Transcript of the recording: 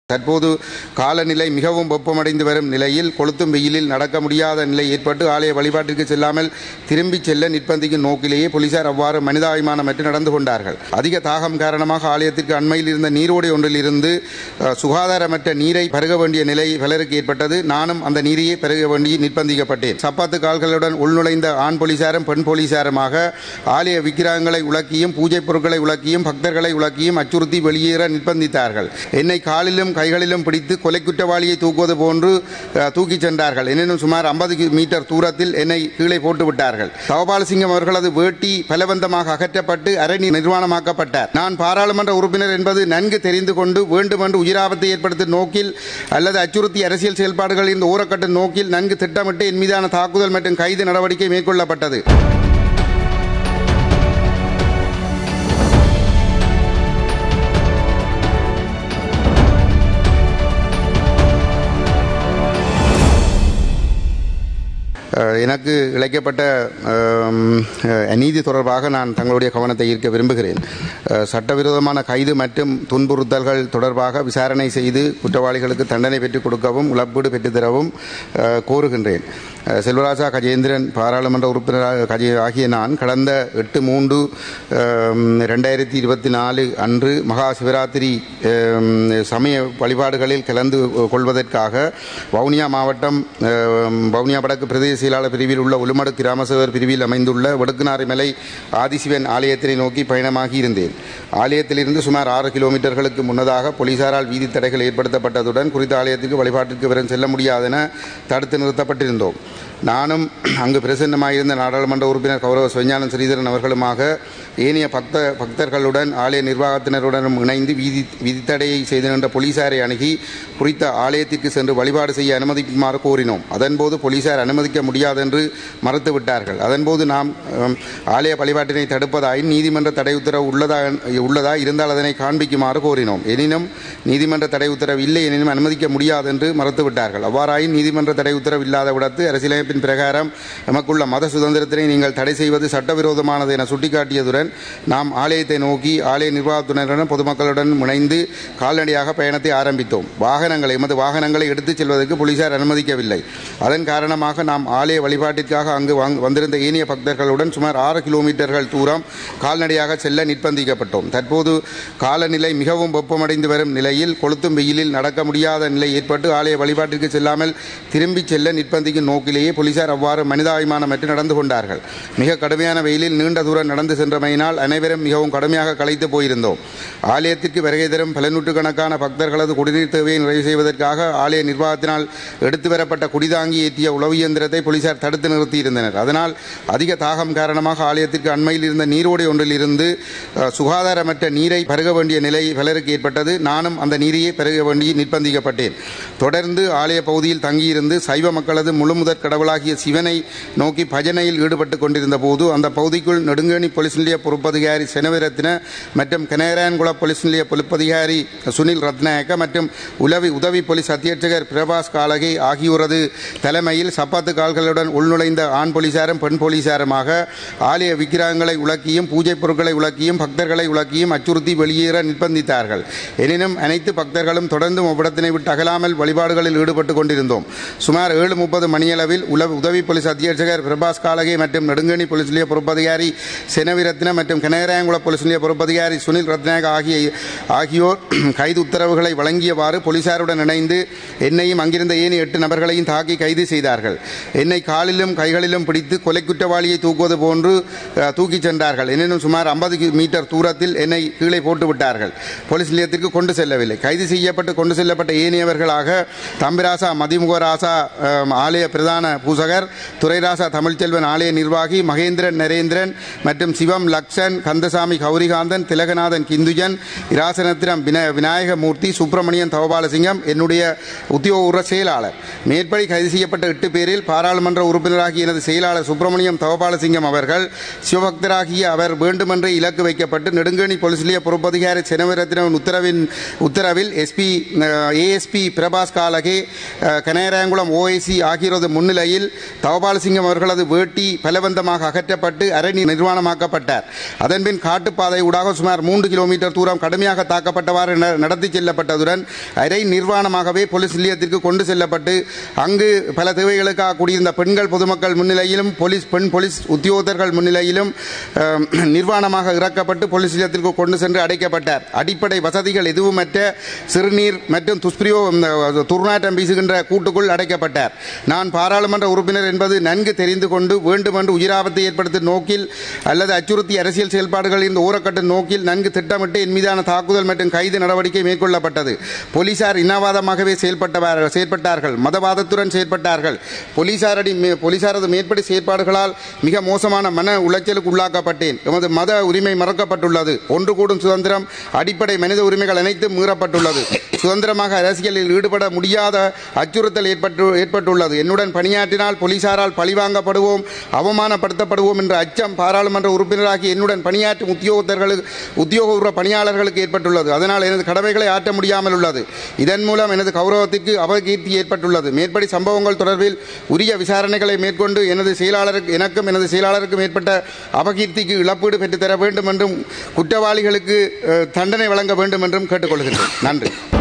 தற்போது காலநிலை மிகவும் வெப்பமடைந்து வரும் நிலையில் கொளுத்தும் வெயிலில் நடக்க முடியாத நிலை ஏற்பட்டு ஆலய வழிபாட்டிற்கு செல்லாமல் திரும்பிச் செல்ல நிர்பந்திக்கும் நோக்கிலேயே போலீசார் அவ்வாறு மனிதாபிமானமற்று நடந்து கொண்டார்கள் அதிக தாகம் காரணமாக ஆலயத்திற்கு அண்மையில் இருந்த நீரோடை ஒன்றில் இருந்து அஹ், சுகாதாரமற்ற நீரை பருக வேண்டிய நிலை பலருக்கு ஏற்பட்டது நானும் அந்த நீரையே பருக வேண்டி நிர்பந்திக்கப்பட்டேன் சப்பாத்து கால்களுடன் உள்நுழைந்த ஆண் போலீசாரும் பெண் போலீசாருமாக ஆலய விக்கிரகங்களை உலக்கியும் பூஜை பொருட்களை உலக்கியும் பக்தர்களை உலக்கியும் அச்சுறுத்தி வெளியேற நிர்பந்தித்தார்கள் என்னை காலிலும் கைகளிலும் பிடித்து கொலை குற்றவாளியை தூக்குவது போன்று அஹ், தூக்கிச் சென்றார்கள் எனினும் சுமார் 50 மீட்டர் தூரத்தில் என்னை கீழே போட்டு விட்டார்கள் தவபாலசிங்கம் அவர்களது வேட்டி பலவந்தமாக அகற்றப்பட்டு அரணி நிர்வாணமாக்கப்பட்டார் நான் பாராளுமன்ற உறுப்பினர் என்பது நன்கு தெரிந்து கொண்டு வேண்டுமென்று உயிராபத்தை ஏற்படுத்தும் நோக்கில் அல்லது அச்சுறுத்தி அரசியல் செயல்பாடுகளில் இருந்து ஊறக்கட்டும் நோக்கில் நன்கு திட்டமிட்டு என் மீதான தாக்குதல் மற்றும் கைது நடவடிக்கை மேற்கொள்ளப்பட்டது அஹ், எனக்கு இழைக்கப்பட்ட அம், அஹ், அநீதி தொடர்பாக நான் தங்களுடைய கவனத்தை ஈர்க்க விரும்புகிறேன் அஹ், சட்டவிரோதமான கைது மற்றும் துன்புறுத்தல்கள் தொடர்பாக விசாரணை செய்து குற்றவாளிகளுக்கு தண்டனை பெற்றுக் கொடுக்கவும் இழப்பீடு பெற்றுத் தரவும் அஹ், கோருகின்றேன் அஹ், செல்வராஜா கஜேந்திரன் பாராளுமன்ற உறுப்பினர் கஜே ஆகிய நான் கடந்த எட்டு மூன்று ரெண்டாயிரத்தி இருபத்தி நாலு அன்று மகா சிவராத்திரி அம், சமய வழிபாடுகளில் கலந்து கொள்வதற்காக வவுனியா மாவட்டம் அம், வவுனியா வடக்கு பிரதேச செயலாளர் பிரிவில் உள்ள உளுமடு கிராமசேவர் பிரிவில் அமைந்துள்ள வடுக்குநாரி மலை ஆதிசிவன் ஆலயத்தினை நோக்கி பயணமாகி இருந்தேன் ஆலயத்திலிருந்து சுமார் ஆறு கிலோமீட்டர்களுக்கு முன்னதாக போலீசாரால் வீதி தடைகள் ஏற்படுத்தப்பட்டதுடன் குறித்த ஆலயத்திற்கு வழிபாட்டிற்கு விரைந்து செல்ல முடியாதென தடுத்து நிறுத்தப்பட்டிருந்தோம் நானும் அங்கு பிரசன்னமாயிருந்த நாடாளுமன்ற உறுப்பினர் கௌரவ சிவஞானம் ஸ்ரீதரன் அவர்களுமாக ஏனைய பக்த பக்தர்களுடன் ஆலய நிர்வாகத்தினருடனும் இணைந்து வீதி விதித்தடையை செய்து நின்ற போலீசாரை அணுகி குறித்த ஆலயத்திற்கு சென்று வழிபாடு செய்ய அனுமதிக்குமாறு கோரினோம் அதன்போது போலீசார் அனுமதிக்க முடியாதென்று மறுத்துவிட்டார்கள் அதன்போது நாம் அம், ஆலய வழிபாட்டினை தடுப்பதாயின் நீதிமன்ற தடை உத்தரவு உள்ளதா உள்ளதா இருந்தால் அதனை காண்பிக்குமாறு கோரினோம் எனினும் நீதிமன்ற தடை உத்தரவு இல்லை எனினும் அனுமதிக்க முடியாதென்று மறுத்துவிட்டார்கள் அவ்வாறாயின் நீதிமன்ற தடை உத்தரவு இல்லாத விடத்து அரசியலமைப்பின் பிரகாரம் நமக்குள்ள மத சுதந்திரத்தினை நீங்கள் தடை செய்வது சட்டவிரோதமானது என சுட்டிக்காட்டியதுடன் நாம் ஆலயத்தை நோக்கி ஆலய நிர்வாகத்தினருடன் பொதுமக்களுடன் இணைந்து கால்நடையாக பயணத்தை ஆரம்பித்தோம் வாகனங்களை எமது வாகனங்களை எடுத்துச் செல்வதற்கு போலீசார் அனுமதிக்கவில்லை அதன் காரணமாக நாம் ஆலய வழிபாட்டிற்காக அங்கு வாங்க- வந்திருந்த ஏனைய பக்தர்களுடன் சுமார் ஆறு கிலோமீட்டர்கள் தூரம் கால்நடையாக செல்ல நிர்பந்திக்கப்பட்டோம் தற்போது காலநிலை மிகவும் வெப்பமடைந்து வரும் நிலையில் கொளுத்தும் வெயிலில் நடக்க முடியாத நிலை ஏற்பட்டு ஆலய வழிபாட்டிற்கு செல்லாமல் திரும்பிச் செல்ல நிர்பந்திக்கும் நோக்கிலேயே போலீசார் அவ்வாறு மனிதாபிமானமற்று நடந்து கொண்டார்கள் மிக கடுமையான வெயிலில் நீண்ட தூரம் நடந்து சென்றமையினால் அனைவரும் மிகவும் கடுமையாக களைத்து போயிருந்தோம் ஆலயத்திற்கு வருகை தரும் பல நூற்றுக்கணக்கான பக்தர்களது குடிநீர் தேவையை நிறைவு செய்வதற்காக ஆலய நிர்வாகத்தினால் எடுத்து வரப்பட்ட குடிதாங்கி ஏற்றிய உளவு இயந்திரத்தை போலீசார் தடுத்து நிறுத்தியிருந்தனர் அதனால் அதிக தாகம் காரணமாக ஆலயத்திற்கு அண்மையில் இருந்த நீரோடை ஒன்றில் இருந்து அஹ், சுகாதாரமற்ற நீரை பருக வேண்டிய நிலை பலருக்கு ஏற்பட்டது நானும் அந்த நீரையே பருக வேண்டி நிர்பந்திக்கப்பட்டேன் தொடர்ந்து ஆலய பகுதியில் தங்கியிருந்து சைவ மக்களது முழுமுதற் கடவுளாகிய சிவனை நோக்கி பஜனையில் ஈடுபட்டு கொண்டிருந்த போது அந்த பகுதிக்குள் நெடுங்கேணி போலீஸ் நிலைய பொறுப்பதிகாரி செனவிரத்ன மற்றும் கனேரான்குள போலீஸ் நிலைய பொறுப்பதிகாரி சுனில் ரத்நாயக்க மற்றும் உளவி உதவி போலீஸ் அத்தியட்சகர் பிரபாஸ் காலகை ஆகியோரது தலைமையில் சப்பாத்து கால்களுடன் உள்நுழைந்த ஆண் போலீசாரும் பெண் போலீசாருமாக ஆலய விக்கிரகங்களை உலக்கியும் பூஜை பொருட்களை உலக்கியும் பக்தர்களை உலக்கியும் அச்சுறுத்தி வெளியேற நிர்பந்தித்தார்கள் எனினும் அனைத்து பக்தர்களும் தொடர்ந்து அவ்விடத்தினை விட்டு அகலாமல் வழிபாடுகளில் ஈடுபட்டு கொண்டிருந்தோம் சுமார் ஏழு முப்பது மணியளவில் உள உதவி போலீஸ் அத்தியட்சகர் பிரபாஸ் காலகே மற்றும் நெடுங்கணி போலீஸ் நிலைய பொறுப்பதிகாரி செனவிரத்ன மற்றும் கனகராயங்குள போலீஸ் நிலைய பொறுப்பதிகாரி சுனில் ரத்நாயக் ஆகிய ஆகியோர் கைது உத்தரவுகளை வழங்கியவாறு போலீசாருடன் இணைந்து என்னையும் அங்கிருந்த ஏனைய எட்டு நபர்களையும் தாக்கி கைது செய்தார்கள் என்னை காலிலும் கைகளிலும் பிடித்து கொலை குற்றவாளியை தூக்குவது போன்று அஹ், தூக்கிச் சென்றார்கள் எனினும் சுமார் 50 மீட்டர் தூரத்தில் என்னை கீழே போட்டு விட்டார்கள் போலீஸ் நிலையத்திற்கு கொண்டு செல்லவில்லை கைது செய்யப்பட்டு கொண்டு செல்லப்பட்ட ஏனையவர்களாக தம்பிராசா மதிமுகராசா அஹ், ஆலய பிரதான பூசகர் துரைராசா தமிழ்ச்செல்வன் ஆலய நிர்வாகி மகேந்திரன் நரேந்திரன் மற்றும் சிவம் லக்ஷன் கந்தசாமி கௌரிகாந்தன் திலகநாதன் கிந்துஜன் இராசனத்திரம் வின விநாயகமூர்த்தி சுப்பிரமணியன் தவபாலசிங்கம் என்னுடைய உத்தியோகபூர்வ செயலாளர் மேற்படி கைது செய்யப்பட்ட எட்டு பேரில் பாராளுமன்ற உறுப்பினராகிய எனது செயலாளர் சுப்பிரமணியம் தவபாலசிங்கம் அவர்கள் சிவபக்தராகிய அவர் வேண்டுமென்றே இலக்கு வைக்கப்பட்டு நெடுங்கணி போலீஸ் நிலைய பொறுப்பதிகாரி செனவிரத்தினவின் உத்தரவின் உத்தரவில் எஸ்பி ஏஎஸ்பி பிரபாஸ் காலகே அஹ், கனேராங்குளம் ஓஐசி ஆகியோரது முன்னிலையில் நிலையில் தவபாலசிங்கம் அவர்களது வேட்டி பலவந்தமாக அகற்றப்பட்டு அரை நிர்வாணமாக்கப்பட்டார் அதன்பின் காட்டுப்பாதை ஊடாக சுமார் மூன்று கிலோமீட்டர் தூரம் கடுமையாக தாக்கப்பட்டவாறு ந- நடத்தி செல்லப்பட்டதுடன் அரை நிர்வாணமாகவே போலீஸ் நிலையத்திற்கு கொண்டு செல்லப்பட்டு அங்கு பல தேவைகளுக்காக கூடியிருந்த பெண்கள் பொதுமக்கள் முன்னிலையிலும் போலீஸ் பெண் போலீஸ் உத்தியோகத்தர்கள் முன்னிலையிலும் அஹ், நிர்வாணமாக இறக்கப்பட்டு போலீஸ் நிலையத்திற்கு கொண்டு சென்று அடைக்கப்பட்டார் அடிப்படை வசதிகள் எதுவுமற்ற சிறுநீர் மற்றும் துஷ்பிரியோ இந்த துர்நாற்றம் வீசுகின்ற கூட்டுக்குள் அடைக்கப்பட்டார் நான் பாராளுமன்ற உறுப்பினர் என்பது நன்கு தெரிந்து கொண்டு வேண்டுமென்று உயிராபத்தை ஏற்படுத்தும் நோக்கில் அல்லது அச்சுறுத்தி அரசியல் செயல்பாடுகள் இந்த ஊரக்கட்டும் நோக்கில் நன்கு திட்டமிட்டு என் மீதான தாக்குதல் மற்றும் கைது நடவடிக்கை மேற்கொள்ளப்பட்டது போலீசார் இனவாதமாகவே செயல்பட்டவர் செயல்பட்டார்கள் மதவாதத்துடன் செயல்பட்டார்கள் போலீசாரடி மே- போலீசாரது மேற்படி செயற்பாடுகளால் மிக மோசமான மன உளைச்சலுக்கு உள்ளாக்கப்பட்டேன் எமது மத உரிமை மறக்கப்பட்டுள்ளது ஒன்று கூடும் சுதந்திரம் அடிப்படை மனித உரிமைகள் அனைத்தும் மீறப்பட்டுள்ளது சுதந்திரமாக அரசியலில் ஈடுபட முடியாத அச்சுறுத்தல் ஏற்பட்டு ஏற்பட்டுள்ளது என்னுடன் பணியாற்றினால் போலீசாரால் பழிவாங்கப்படுவோம் அவமானப்படுத்தப்படுவோம் என்ற அச்சம் பாராளுமன்ற உறுப்பினராகி என்னுடன் பணியாற்றும் உத்தியோகத்தர்களுக்கு உத்தியோகபூர்வ பணியாளர்களுக்கு ஏற்பட்டுள்ளது அதனால் எனது கடமைகளை ஆற்ற முடியாமல் உள்ளது இதன் மூலம் எனது கௌரவத்திற்கு அபகீர்த்தி ஏற்பட்டுள்ளது மேற்படி சம்பவங்கள் தொடர்பில் உரிய விசாரணைகளை மேற்கொண்டு எனது செயலாளருக்கு எனக்கும் எனது செயலாளருக்கும் ஏற்பட்ட அபகீர்த்திக்கு இழப்பீடு பெற்றுத்தர வேண்டும் என்றும் குற்றவாளிகளுக்கு அஹ், தண்டனை வழங்க வேண்டும் என்றும் கேட்டுக்கொள்கின்றேன் நன்றி